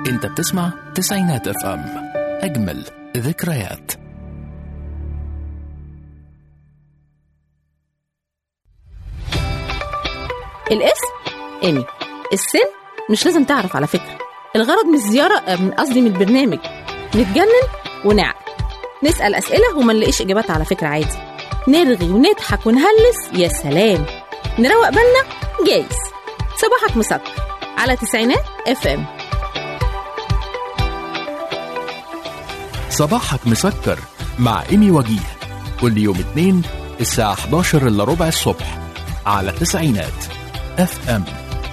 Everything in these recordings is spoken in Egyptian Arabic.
انت بتسمع تسعينات اف ام اجمل ذكريات الاسم ايمي السن مش لازم تعرف على فكرة الغرض من الزيارة آه، من قصدي من البرنامج نتجنن ونعقل نسأل أسئلة وما نلاقيش إجابات على فكرة عادي نرغي ونضحك ونهلس يا سلام نروق بالنا جايز صباحك مسكر على تسعينات اف ام صباحك مسكر مع ايمي وجيه كل يوم اثنين الساعة 11 الا ربع الصبح على تسعينات اف ام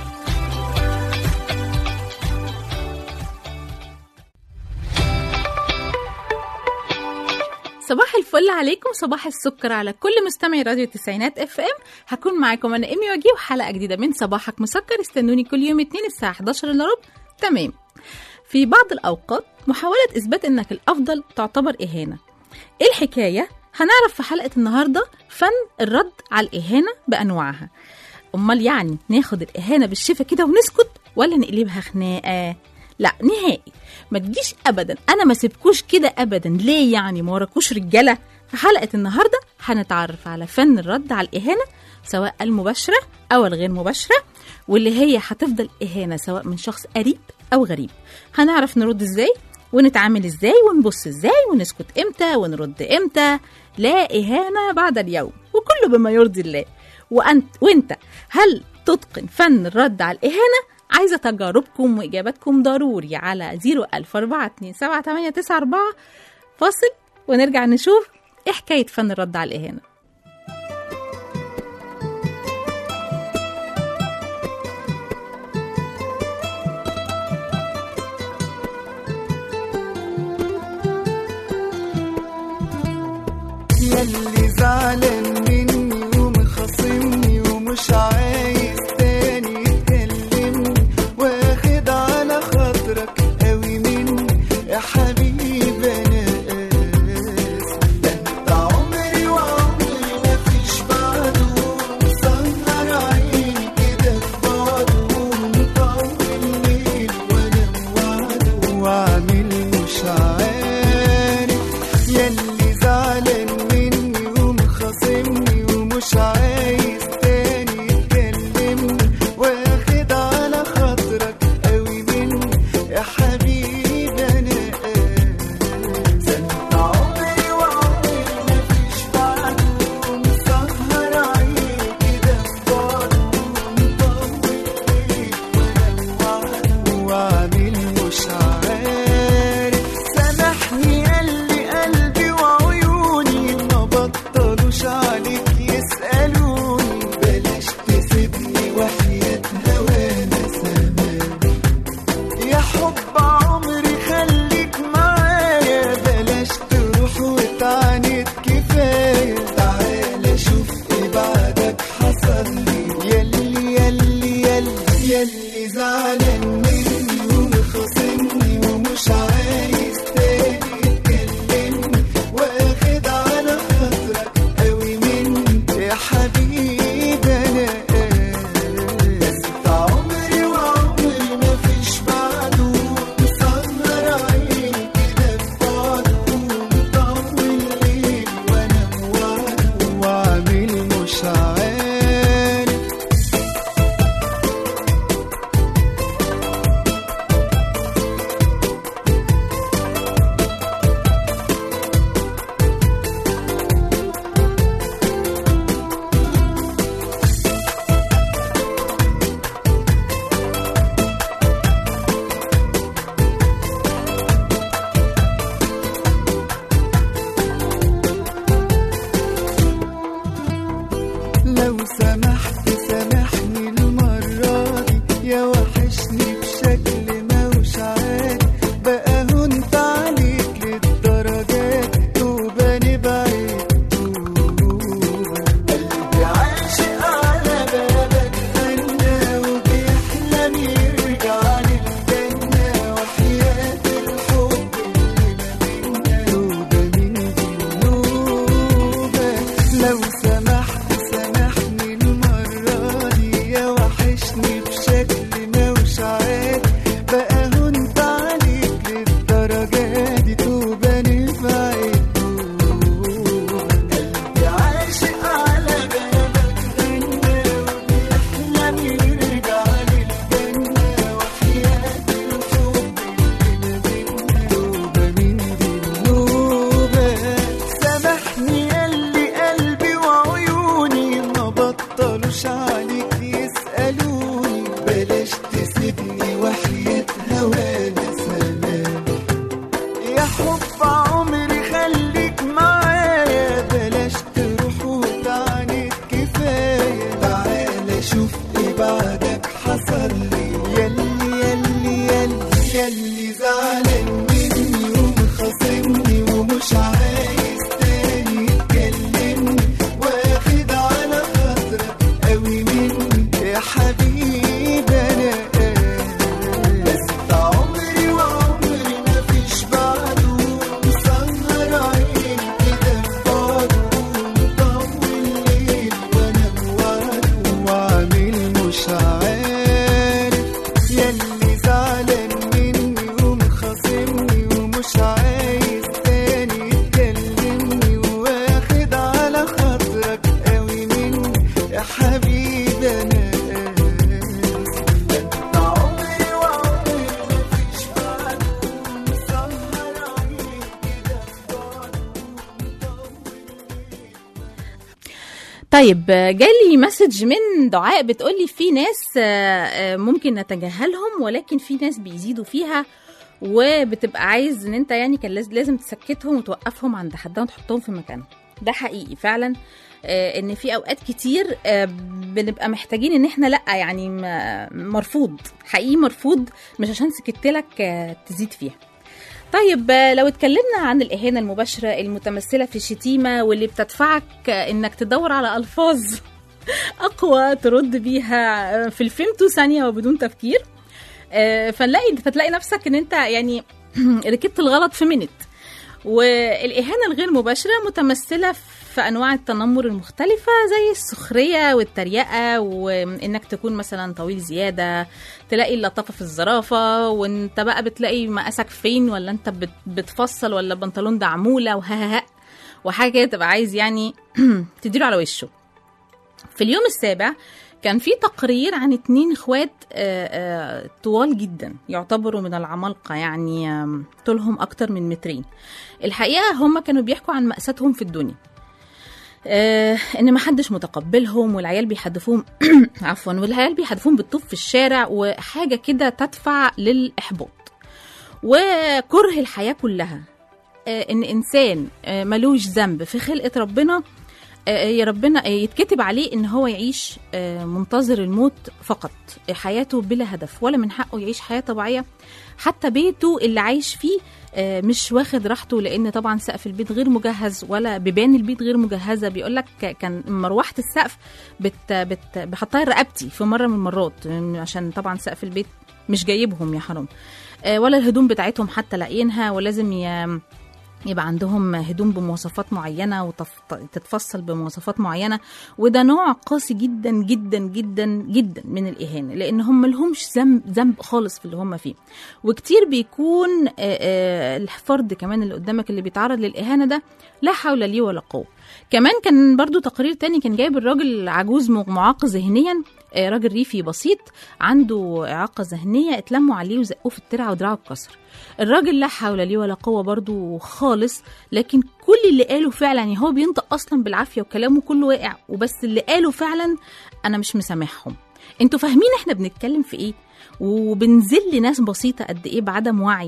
صباح الفل عليكم صباح السكر على كل مستمعي راديو التسعينات اف ام هكون معاكم انا ايمي وجيه وحلقه جديده من صباحك مسكر استنوني كل يوم اتنين الساعه 11 الا ربع تمام في بعض الاوقات محاوله اثبات انك الافضل تعتبر اهانه ايه الحكايه هنعرف في حلقه النهارده فن الرد على الاهانه بانواعها امال يعني ناخد الاهانه بالشفا كده ونسكت ولا نقلبها خناقه لا نهائي ما تجيش ابدا انا ما سيبكوش كده ابدا ليه يعني ما وراكوش رجاله في حلقه النهارده هنتعرف على فن الرد على الاهانه سواء المباشره او الغير مباشره واللي هي هتفضل اهانه سواء من شخص قريب او غريب هنعرف نرد ازاي ونتعامل ازاي ونبص ازاي ونسكت امتى ونرد امتى لا اهانه بعد اليوم وكله بما يرضي الله وانت وانت هل تتقن فن الرد على الاهانه عايزه تجاربكم واجاباتكم ضروري على 004278994 فاصل ونرجع نشوف ايه حكايه فن الرد على الاهانه ياللي زعلان مني ومخاصمني ومش عايز تاني يكلمني واخد على خاطرك قوي مني يا حبيبي انا اسف ده انت عمري وعمري مفيش بعده مسهر عيني كده في بعضه ومطول الليل وانا موعده وعامل مش عارف ياللي زعلان مني ومخاصمني ومش عايز تاني عليك يسألوني بلاش تسيبني وحياة هوانا سلام يا حب عمري خليك معايا بلاش تروح وتعني كفاية تعالى شوف ايه بعدك حصل لي يلي يلي يلي يلي زعلان مني ومخاصمني ومش عايز تاني تكلمني واخد على خاطرك قوي مني يا حبيبي انا بس ده عمري وعمري مفيش بعده مسهر عيني كده في بعده مطول ليل وانا بوعده وعامل مش عارف ياللي زعلان مني ومخاصمني ومش عايز تاني تكلمني واخد على خاطرك قوي مني يا حبيبي انا آسف. ده انت عمري وعمري مفيش بعده مسهر عيني كده في بعده مطول طيب آه، جالي مسج من دعاء بتقولي في ناس آه، آه، ممكن نتجاهلهم ولكن في ناس بيزيدوا فيها وبتبقى عايز ان انت يعني كان لاز- لازم تسكتهم وتوقفهم عند حدهم وتحطهم في مكانهم ده حقيقي فعلا آه، ان في اوقات كتير آه، بنبقى محتاجين ان احنا لا يعني م- مرفوض حقيقي مرفوض مش عشان سكت لك آه، تزيد فيها طيب آه، لو اتكلمنا عن الإهانة المباشرة المتمثلة في الشتيمة واللي بتدفعك آه، إنك تدور على ألفاظ أقوى ترد بيها آه، في الفيمتو ثانية وبدون تفكير آه، فنلاقي فتلاقي نفسك إن أنت يعني ركبت الغلط في منت والإهانة الغير مباشرة متمثلة في أنواع التنمر المختلفة زي السخرية والتريقة وإنك تكون مثلا طويل زيادة تلاقي اللطافة في الزرافة وانت بقى بتلاقي مقاسك فين ولا انت بت- بتفصل ولا بنطلون ده عمولة وها ها وحاجة كده تبقى عايز يعني تديله على وشه في اليوم السابع كان في تقرير عن اتنين اخوات آه، آه، طوال جدا يعتبروا من العمالقة يعني آم، طولهم اكتر من مترين الحقيقة هم كانوا بيحكوا عن مأساتهم في الدنيا آه ان ما حدش متقبلهم والعيال بيحدفوهم عفوا والعيال بيحدفوهم بالطوب في الشارع وحاجة كده تدفع للإحباط وكره الحياة كلها آه ان انسان آه ملوش ذنب في خلقة ربنا آه، يا ربنا آه، يتكتب عليه ان هو يعيش آه، منتظر الموت فقط آه، حياته بلا هدف ولا من حقه يعيش حياه طبيعيه حتى بيته اللي عايش فيه آه، مش واخد راحته لان طبعا سقف البيت غير مجهز ولا بيبان البيت غير مجهزه بيقول لك كان مروحه السقف بت بت بحطها رقبتي في مره من المرات آه، عشان طبعا سقف البيت مش جايبهم يا حرام آه، ولا الهدوم بتاعتهم حتى لاقيينها ولازم ي... يبقى عندهم هدوم بمواصفات معينة وتتفصل بمواصفات معينة وده نوع قاسي جدا جدا جدا جدا من الإهانة لأن هم ملهمش ذنب ذنب خالص في اللي هم فيه وكتير بيكون آه، آه، الفرد كمان اللي قدامك اللي بيتعرض للإهانة ده لا حول لي ولا قوة كمان كان برضو تقرير تاني كان جايب الراجل عجوز معاق ذهنيا آه، راجل ريفي بسيط عنده إعاقة ذهنية اتلموا عليه وزقوه في الترعة ودراعه اتكسر الراجل لا حول لي ولا قوة برضو خالص لكن كل اللي قاله فعلا يعني هو بينطق أصلا بالعافية وكلامه كله واقع وبس اللي قاله فعلا أنا مش مسامحهم انتوا فاهمين احنا بنتكلم في ايه وبنذل ناس بسيطة قد ايه بعدم وعي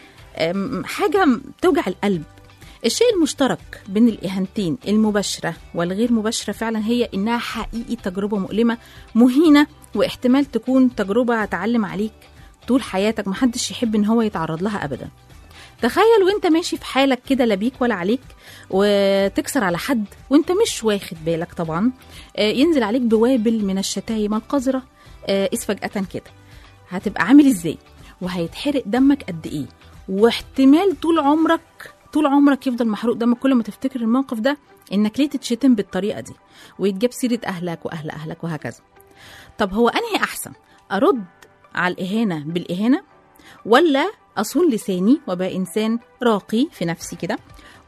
أم، حاجة توجع القلب الشيء المشترك بين الإهانتين المباشرة والغير مباشرة فعلا هي إنها حقيقي تجربة مؤلمة مهينة واحتمال تكون تجربة هتعلم عليك طول حياتك محدش يحب إن هو يتعرض لها أبدا تخيل وانت ماشي في حالك كده لا بيك ولا عليك وتكسر على حد وانت مش واخد بالك طبعا آه، ينزل عليك بوابل من الشتايم القذرة آه، إذ فجأة كده هتبقى عامل ازاي وهيتحرق دمك قد ايه واحتمال طول عمرك طول عمرك يفضل محروق دمك كل ما تفتكر الموقف ده انك ليه تتشتم بالطريقه دي ويتجاب سيره اهلك واهل اهلك وهكذا طب هو انهي احسن ارد على الاهانه بالاهانه ولا اصون لساني وابقى انسان راقي في نفسي كده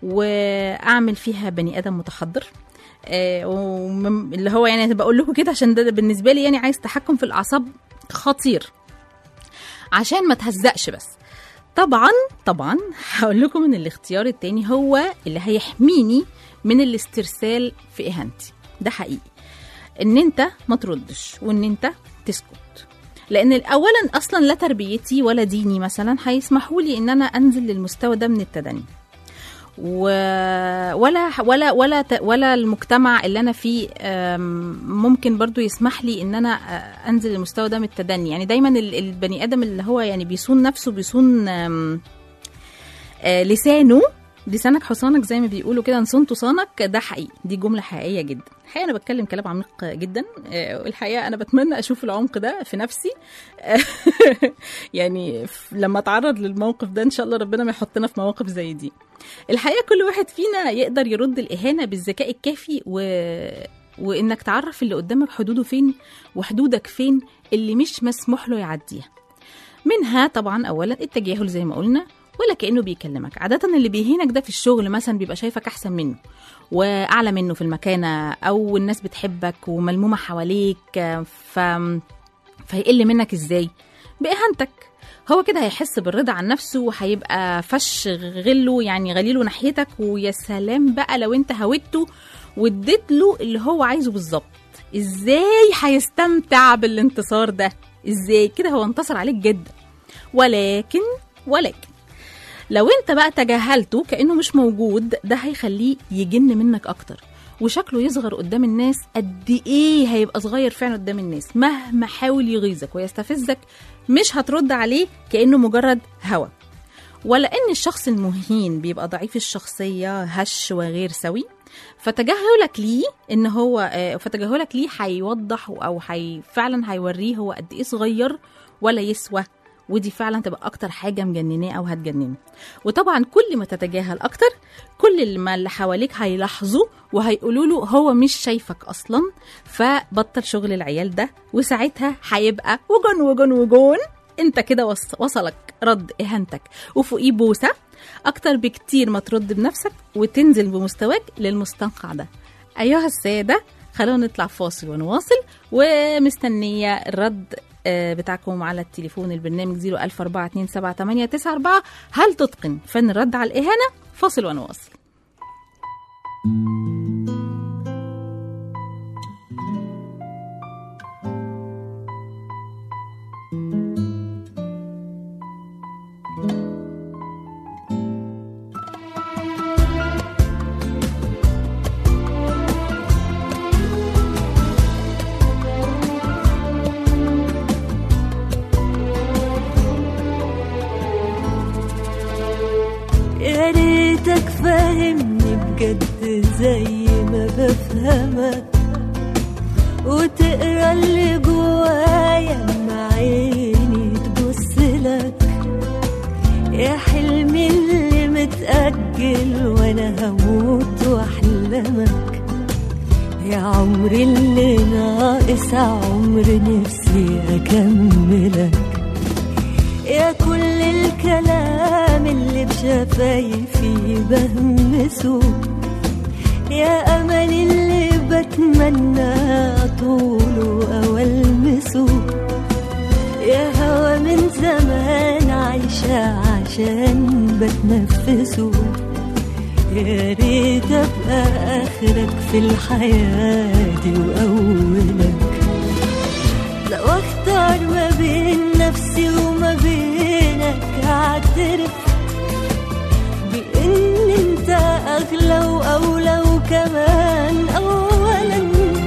واعمل فيها بني ادم متحضر آه، ومم- اللي هو يعني بقول لكم كده عشان ده بالنسبه لي يعني عايز تحكم في الاعصاب خطير عشان ما تهزقش بس طبعا طبعا هقول لكم ان الاختيار التاني هو اللي هيحميني من الاسترسال في اهانتي ده حقيقي ان انت ما تردش وان انت تسكت لان اولا اصلا لا تربيتي ولا ديني مثلا هيسمحوا لي ان انا انزل للمستوى ده من التدني و... ولا ولا ولا ت- ولا المجتمع اللي انا فيه أم، ممكن برضو يسمح لي ان انا أ- انزل للمستوى ده من التدني يعني دايما ال- البني ادم اللي هو يعني بيصون نفسه بيصون أم، آه، لسانه لسانك حصانك زي ما بيقولوا كده ان صنت صانك ده حقيقي دي جمله حقيقيه جدا الحقيقه انا بتكلم كلام عميق جدا آه، والحقيقه انا بتمنى اشوف العمق ده في نفسي آه، يعني ف- لما اتعرض للموقف ده ان شاء الله ربنا ما يحطنا في مواقف زي دي الحقيقه كل واحد فينا يقدر يرد الاهانه بالذكاء الكافي و... وانك تعرف اللي قدامك حدوده فين وحدودك فين اللي مش مسموح له يعديها منها طبعا اولا التجاهل زي ما قلنا ولا كانه بيكلمك عاده اللي بيهينك ده في الشغل مثلا بيبقى شايفك احسن منه واعلى منه في المكانه او الناس بتحبك وملمومه حواليك ف فهيقل منك ازاي باهانتك هو كده هيحس بالرضا عن نفسه وهيبقى فش غله يعني غليله ناحيتك ويا سلام بقى لو انت هويته واديت له اللي هو عايزه بالظبط ازاي هيستمتع بالانتصار ده ازاي كده هو انتصر عليك جدا ولكن ولكن لو انت بقى تجاهلته كانه مش موجود ده هيخليه يجن منك اكتر وشكله يصغر قدام الناس قد ايه هيبقى صغير فعلا قدام الناس مهما حاول يغيظك ويستفزك مش هترد عليه كانه مجرد هوا ولا ان الشخص المهين بيبقى ضعيف الشخصيه هش وغير سوي فتجاهلك ليه ان هو آه، فتجاهلك ليه هيوضح او هي فعلا هيوريه هو قد ايه صغير ولا يسوى ودي فعلا تبقى اكتر حاجه مجنناه او هتجننه وطبعا كل ما تتجاهل اكتر كل ما اللي حواليك هيلاحظوا وهيقولوا له هو مش شايفك اصلا فبطل شغل العيال ده وساعتها هيبقى وجون وجون وجون انت كده وص- وصلك رد اهانتك وفوقيه بوسه اكتر بكتير ما ترد بنفسك وتنزل بمستواك للمستنقع ده ايها الساده خلونا نطلع فاصل ونواصل ومستنيه الرد آه، بتاعكم على التليفون البرنامج 004278994 هل تتقن فن الرد على الإهانة؟ فاصل ونواصل يا ريتك فاهمني بجد زي ما بفهمك وتقرا اللي جوايا مع عيني تبص لك يا حلمي اللي متأجل وانا هموت واحلمك يا عمري اللي ناقص عمر نفسي اكملك يا كل الكلام اللي بشفايفي بهمسه يا أمل اللي بتمنى طوله أو ألمسه يا هوا من زمان عايشة عشان بتنفسه يا ريت أبقى آخرك في الحياة دي وأولك لو اختار ما بين نفسي وما بينك هعترف بان انت اغلى واولى وكمان اولا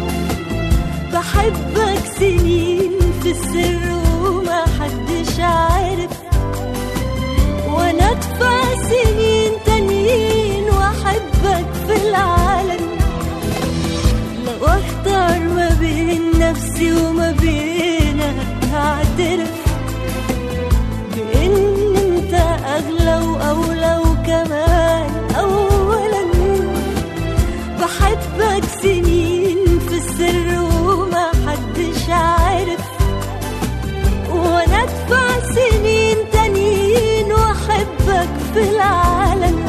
بحبك سنين في السر وما حدش عارف وانا ادفع سنين تانيين واحبك في العالم لو اختار ما بين نفسي وما بينك هعترف بان انت اغلى واولى وكمان اولا بحبك سنين في السر وما حدش عارف وانا ادفع سنين تانيين واحبك في العالم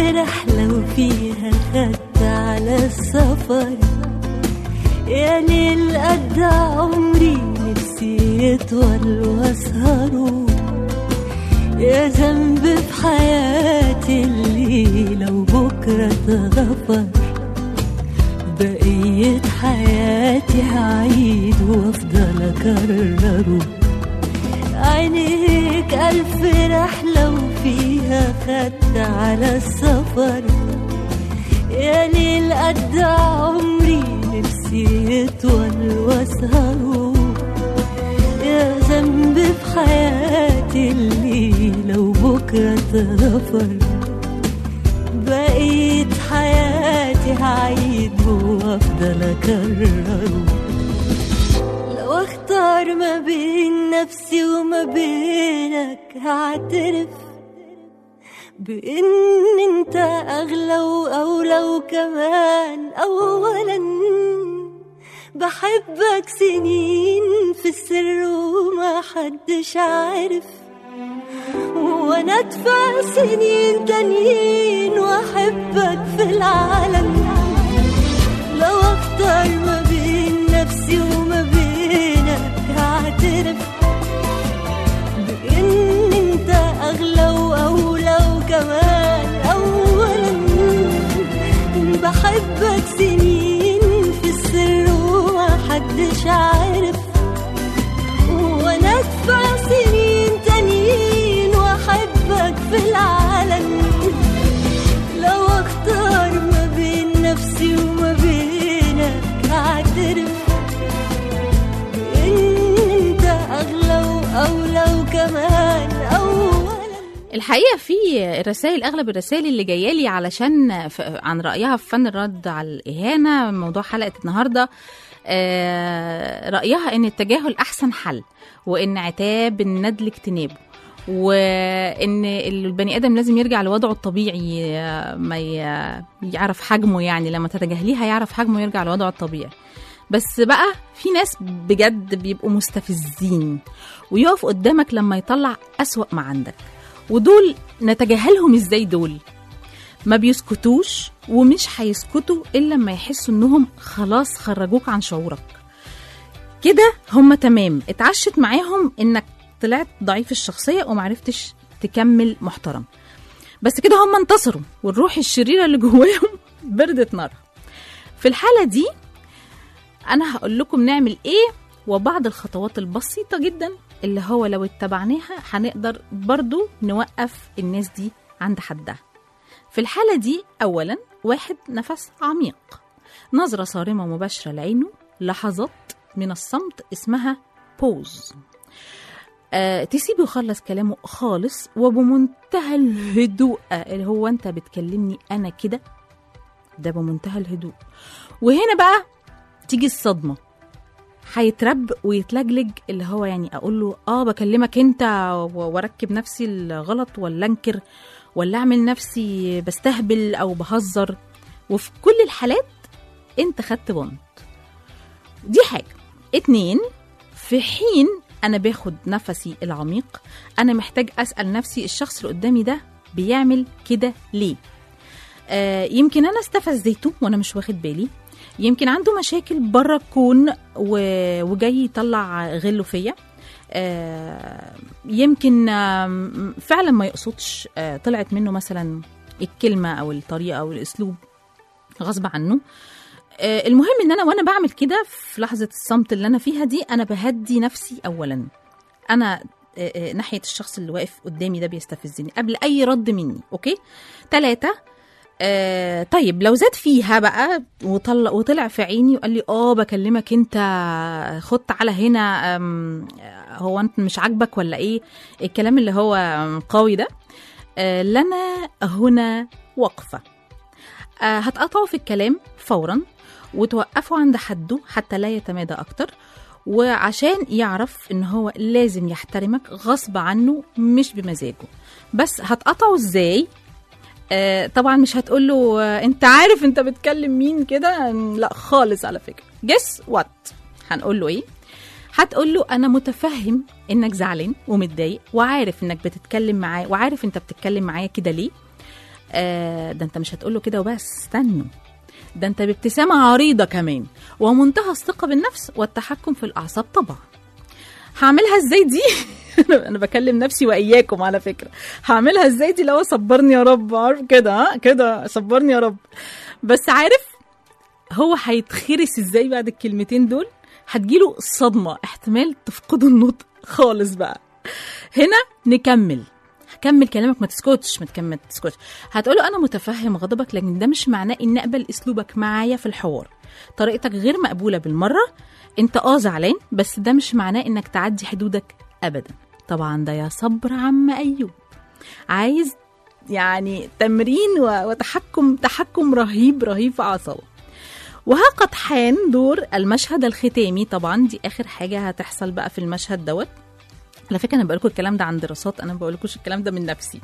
رحلة وفيها خدت على السفر يا ليل قد عمري نفسي يطول واسهره يا ذنب في حياتي اللي لو بكرة اتغفر بقية حياتي هعيد وافضل اكرره عينيك ألف رحلة وفيها خدت على السفر يا ليل قد عمري نفسي يطول واسهره يا ذنب في حياتي اللي لو بكرة اتغفر بقيت حياتي هعيد وافضل اكرره لو اختار ما بين نفسي وما بينك هعترف بان انت اغلى واولى وكمان اولا بحبك سنين في السر وما حدش عارف وانا ادفع سنين تانيين واحبك في العالم لو اختار ما بين نفسي وما بينك هعترف بان انت اغلى واولى وكمان اولا بحبك سنين في السر وما حدش عارف وانا ادفع سنين تانيين واحبك في العالم لو اختار ما بين نفسي وما بينك هعترف بان انت اغلى واولى وكمان اولا الحقيقه في الرسائل اغلب الرسائل اللي جايه لي علشان ف- عن رايها في فن الرد على الاهانه موضوع حلقه النهارده آه، رايها ان التجاهل احسن حل وان عتاب الندل اجتنابه وان البني ادم لازم يرجع لوضعه الطبيعي آه، ما ي- يعرف حجمه يعني لما تتجاهليه هيعرف حجمه يرجع لوضعه الطبيعي بس بقى في ناس بجد بيبقوا مستفزين ويقف قدامك لما يطلع أسوأ ما عندك ودول نتجاهلهم ازاي دول ما بيسكتوش ومش هيسكتوا الا لما يحسوا انهم خلاص خرجوك عن شعورك كده هم تمام اتعشت معاهم انك طلعت ضعيف الشخصيه ومعرفتش تكمل محترم بس كده هم انتصروا والروح الشريره اللي جواهم بردت نارها في الحاله دي انا هقول لكم نعمل ايه وبعض الخطوات البسيطه جدا اللي هو لو اتبعناها هنقدر برضو نوقف الناس دي عند حدها في الحالة دي أولا واحد نفس عميق نظرة صارمة مباشرة لعينه لحظات من الصمت اسمها بوز آه تسيبه يخلص كلامه خالص وبمنتهى الهدوء اللي هو انت بتكلمني انا كده ده بمنتهى الهدوء وهنا بقى تيجي الصدمه هيترب ويتلجلج اللي هو يعني اقول له اه بكلمك انت و- واركب نفسي الغلط ولا انكر ولا اعمل نفسي بستهبل او بهزر وفي كل الحالات انت خدت بونت دي حاجه اتنين في حين انا باخد نفسي العميق انا محتاج اسال نفسي الشخص اللي قدامي ده بيعمل كده ليه آه يمكن انا استفزيته وانا مش واخد بالي يمكن عنده مشاكل بره الكون و... وجاي يطلع غله فيا آه، يمكن آم، فعلا ما يقصدش آه، طلعت منه مثلا الكلمه او الطريقه او الاسلوب غصب عنه آه، المهم ان انا وانا بعمل كده في لحظه الصمت اللي انا فيها دي انا بهدي نفسي اولا انا آه، آه، ناحيه الشخص اللي واقف قدامي ده بيستفزني قبل اي رد مني اوكي ثلاثة آه طيب لو زاد فيها بقى وطلع وطلع في عيني وقال لي اه بكلمك انت خد تعالى هنا أم، هو انت مش عاجبك ولا ايه الكلام اللي هو قوي ده آه لنا هنا وقفه آه هتقطعوا في الكلام فورا وتوقفوا عند حده حتى لا يتمادى اكتر وعشان يعرف ان هو لازم يحترمك غصب عنه مش بمزاجه بس هتقطعه ازاي آه طبعا مش هتقول له آه انت عارف انت بتكلم مين كده لا خالص على فكره جس وات هنقول له ايه هتقول له انا متفهم انك زعلان ومتضايق وعارف انك بتتكلم معاه وعارف انت بتتكلم معايا كده ليه آه ده انت مش هتقوله كده وبس استنوا ده انت بابتسامة عريضة كمان ومنتهى الثقة بالنفس والتحكم في الأعصاب طبعا هعملها ازاي دي انا أنا بكلم نفسي واياكم على فكره هعملها ازاي دي لو صبرني يا رب عارف كده ها كده صبرني يا رب بس عارف هو هيتخرس ازاي بعد الكلمتين دول هتجيله صدمه احتمال تفقدوا النطق خالص بقى هنا نكمل هكمل كلامك ما تسكتش ما تكمل ما تسكتش هتقوله انا متفهم غضبك لكن ده مش معناه ان اقبل اسلوبك معايا في الحوار طريقتك غير مقبوله بالمره انت اه زعلان بس ده مش معناه انك تعدي حدودك ابدا طبعا ده يا صبر عم ايوب عايز يعني تمرين و- وتحكم تحكم رهيب رهيب في اعصابه وها قد حان دور المشهد الختامي طبعا دي اخر حاجه هتحصل بقى في المشهد دوت على فكره انا بقول لكم الكلام ده عن دراسات انا ما بقولكوش الكلام ده من نفسي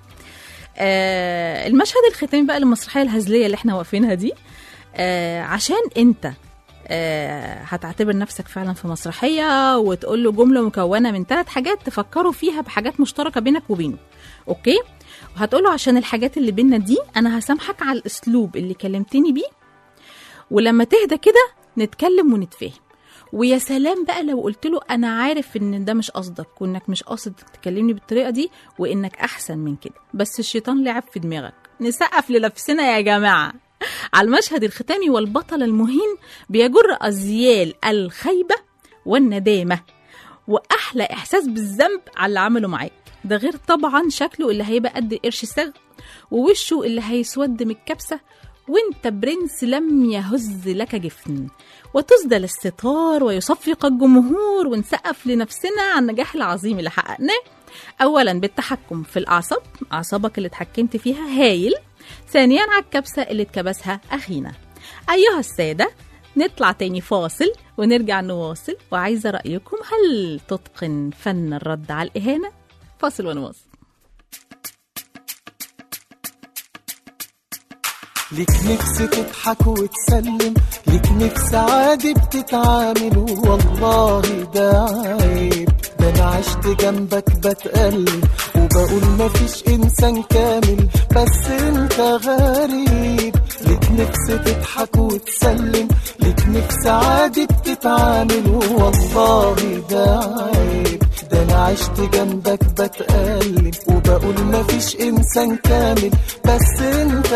آه المشهد الختامي بقى للمسرحيه الهزليه اللي احنا واقفينها دي آه عشان انت آه هتعتبر نفسك فعلا في مسرحيه وتقول له جمله مكونه من ثلاث حاجات تفكروا فيها بحاجات مشتركه بينك وبينه اوكي وهتقول له عشان الحاجات اللي بينا دي انا هسامحك على الاسلوب اللي كلمتني بيه ولما تهدى كده نتكلم ونتفاهم ويا سلام بقى لو قلت له انا عارف ان ده مش قصدك وانك مش قاصد تكلمني بالطريقه دي وانك احسن من كده بس الشيطان لعب في دماغك نسقف لنفسنا يا جماعه على المشهد الختامي والبطل المهين بيجر ازيال الخيبه والندامه واحلى احساس بالذنب على اللي عمله معاك ده غير طبعا شكله اللي هيبقى قد قرش السغ ووشه اللي هيسود من الكبسه وانت برنس لم يهز لك جفن وتسدل الستار ويصفق الجمهور ونسقف لنفسنا على النجاح العظيم اللي حققناه اولا بالتحكم في الاعصاب اعصابك اللي اتحكمت فيها هايل ثانيا على الكبسه اللي اتكبسها اخينا ايها الساده نطلع تاني فاصل ونرجع نواصل وعايزه رايكم هل تتقن فن الرد على الاهانه فاصل ونواصل ليك نفس تضحك وتسلم ليك نفس عادي بتتعامل والله ده عيب ده انا عشت جنبك بتقلب وبقول مفيش انسان كامل بس انت غريب ليك نفس تضحك وتسلم ليك نفس عادي بتتعامل والله ده عيب ده انا عشت جنبك بتقلب وبقول مفيش انسان كامل بس انت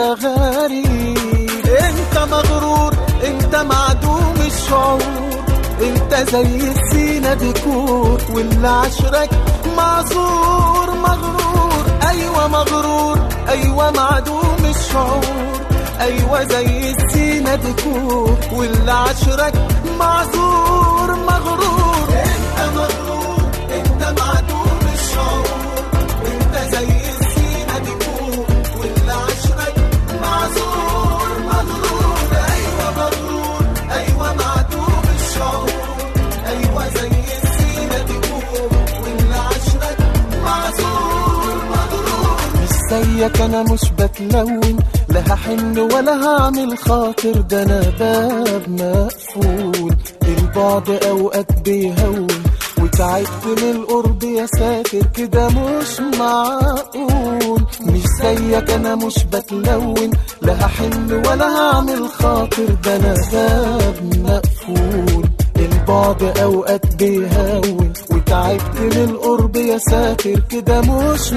غريب انت مغرور انت معدوم الشعور انت زي السينا ديكور واللي عشرك معذور مغرور ايوه مغرور ايوه معدوم الشعور ايوه زي السينا ديكور واللي عشرك معذور مغرور انت مغرور انت معدوم الشعور انت زي السينا ديكور واللي عشرك معذور مغرور ايوه مغرور ايوه معدوم الشعور ايوه زي السينا ديكور واللي عشرك معذور مغرور مش زيك انا مش بتلون لا هحن ولا هعمل خاطر ده انا باب مقفول البعد اوقات بيهون وتعبت من القرب يا ساتر كده مش معقول مش زيك انا مش بتلون لا هحن ولا هعمل خاطر ده انا باب مقفول البعد اوقات بيهون وتعبت من القرب يا ساتر كده مش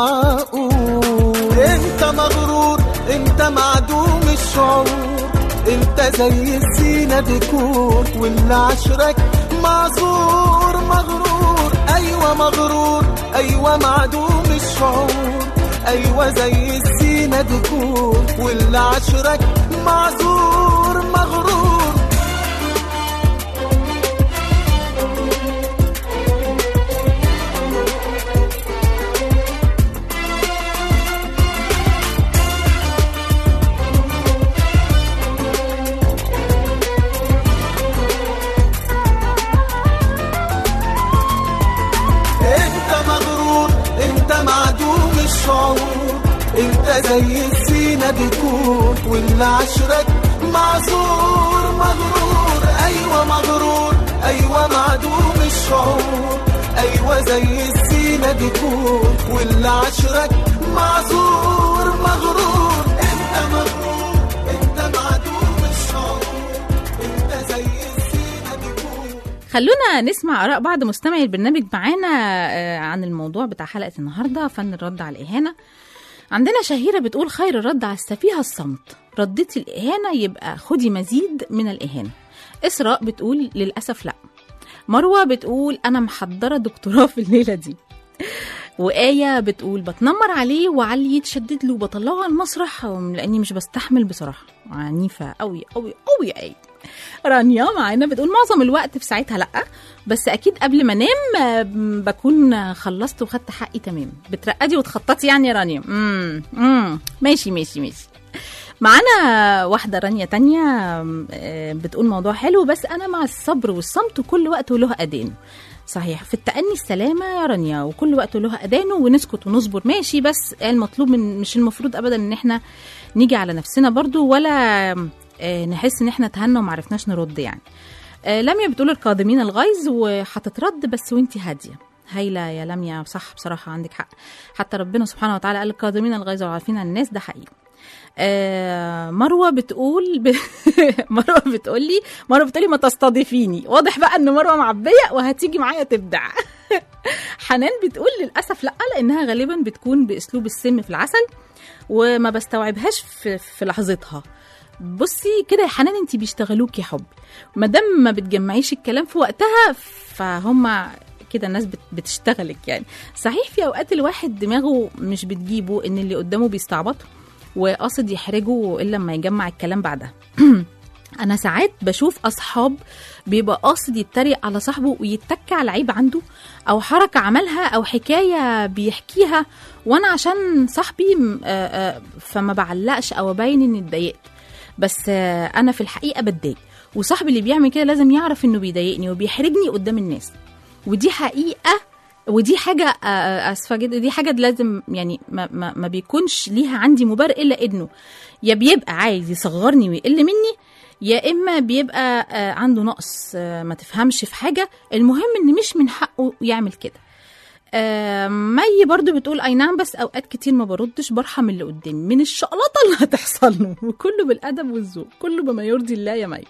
معقول انت مغرور انت معدوم الشعور انت زي السينا ديكور واللي عشرك معذور مغرور ايوه مغرور ايوه معدوم الشعور ايوه زي السينا ديكور واللي عشرك معذور مغرور انت مغرور انت معدوم الشعور انت زي السينا ديكور واللي عشرك معذور مغرور ايوه مغرور ايوه معدوم الشعور ايوه زي الزينة ديكور واللي عشرك معذور مغرور انت مغرور انت معدوم الشعور انت زي الزينة ديكور خلونا نسمع آراء بعض مستمعي البرنامج معانا آه، عن الموضوع بتاع حلقة النهاردة فن الرد على الإهانة عندنا شهيرة بتقول خير الرد على السفيهة الصمت رديتي الإهانة يبقى خدي مزيد من الإهانة إسراء بتقول للأسف لأ مروة بتقول أنا محضرة دكتوراه في الليلة دي وآية بتقول بتنمر عليه وعلي يتشدد له وبطلعه على المسرح لأني مش بستحمل بصراحة عنيفة أوي أوي أوي يا آية رانيا معانا بتقول معظم الوقت في ساعتها لأ بس أكيد قبل ما أنام آه، بكون خلصت وخدت حقي تمام بترقدي وتخططي يعني يا رانيا امم امم ماشي ماشي ماشي معانا واحدة رانيا تانية آه، بتقول موضوع حلو بس أنا مع الصبر والصمت وكل وقت وله أدانه صحيح في التأني السلامة يا رانيا وكل وقت له أدانه ونسكت ونصبر ماشي بس المطلوب من مش المفروض أبدا إن احنا نيجي على نفسنا برضو ولا آه، نحس إن احنا تهنا ومعرفناش نرد يعني آه، لميا بتقول القادمين الغيظ وهتترد بس وانتي هادية هايلة يا لميا صح بصراحة عندك حق حتى ربنا سبحانه وتعالى قال القادمين الغيظ وعارفين عن الناس ده حقيقي آه مروه بتقول ب... مروه بتقول لي مروه بتقول لي ما تستضيفيني واضح بقى ان مروه معبيه وهتيجي معايا تبدع حنان بتقول للاسف لا لانها غالبا بتكون باسلوب السم في العسل وما بستوعبهاش في, في لحظتها بصي كده يا حنان انت بيشتغلوك يا حب ما دام ما بتجمعيش الكلام في وقتها فهم كده الناس بت- بتشتغلك يعني صحيح في اوقات الواحد دماغه مش بتجيبه ان اللي قدامه بيستعبطه وقاصد يحرجه الا لما يجمع الكلام بعدها انا ساعات بشوف اصحاب بيبقى قاصد يتريق على صاحبه ويتك على عيب عنده او حركه عملها او حكايه بيحكيها وانا عشان صاحبي م- آه، آه، فما بعلقش او ابين اني اتضايقت بس آه، انا في الحقيقه بتضايق وصاحبي اللي بيعمل كده لازم يعرف انه بيضايقني وبيحرجني قدام الناس ودي حقيقه ودي حاجة آه، آه، آسفة جدا دي حاجة لازم يعني ما, ما, ما بيكونش ليها عندي مبرر إلا إنه يا بيبقى عايز يصغرني ويقل مني يا إما بيبقى آه، عنده نقص آه، ما تفهمش في حاجة المهم إن مش من حقه يعمل كده آه، مي برضو بتقول اي نعم بس اوقات كتير ما بردش برحم اللي قدامي من الشقلطه اللي هتحصل له وكله بالادب والذوق كله بما يرضي الله يا مي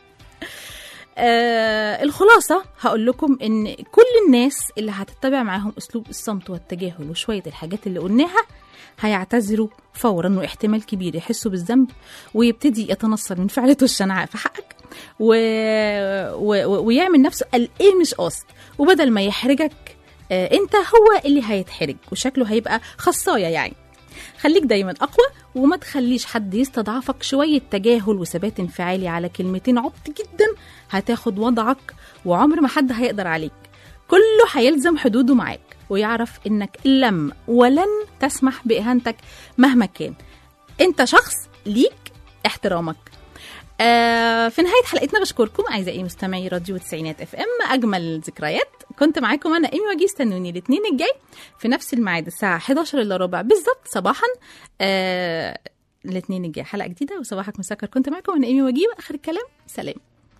آه الخلاصة هقول لكم إن كل الناس اللي هتتبع معاهم أسلوب الصمت والتجاهل وشوية الحاجات اللي قلناها هيعتذروا فورا واحتمال كبير يحسوا بالذنب ويبتدي يتنصل من فعلته الشنعاء في حقك و... و... و... ويعمل نفسه قال ايه مش قاصد وبدل ما يحرجك آه انت هو اللي هيتحرج وشكله هيبقى خصايه يعني خليك دايما اقوى وما تخليش حد يستضعفك شويه تجاهل وثبات انفعالي على كلمتين عبط جدا هتاخد وضعك وعمر ما حد هيقدر عليك كله هيلزم حدوده معاك ويعرف انك لم ولن تسمح باهانتك مهما كان انت شخص ليك احترامك آه في نهاية حلقتنا بشكركم أعزائي مستمعي راديو تسعينات اف ام أجمل ذكريات كنت معاكم أنا إيمي وجي استنوني الاثنين الجاي في نفس الميعاد الساعة 11 إلا ربع بالظبط صباحا آه الاثنين الجاي حلقة جديدة وصباحك مسكر كنت معاكم أنا إيمي وجي وآخر الكلام سلام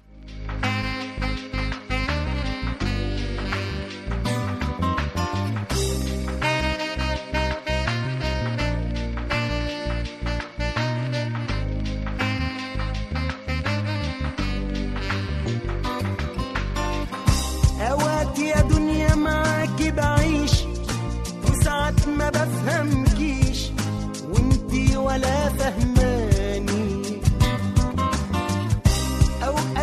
اوقات يا دنيا معاكي بعيش وساعات ما بفهمكيش وانتي ولا فهماني اوقات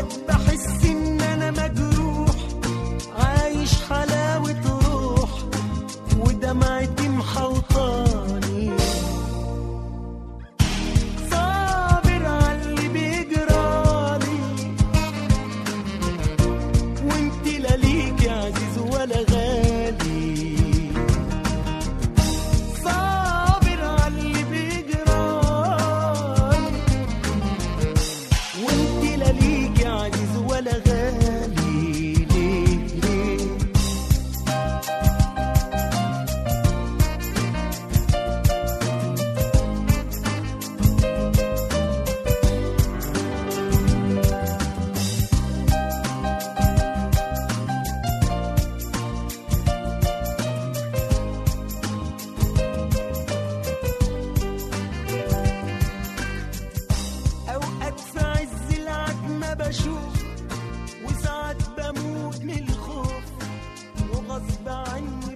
ما بشوف وساعات بموت من الخوف وغصب عني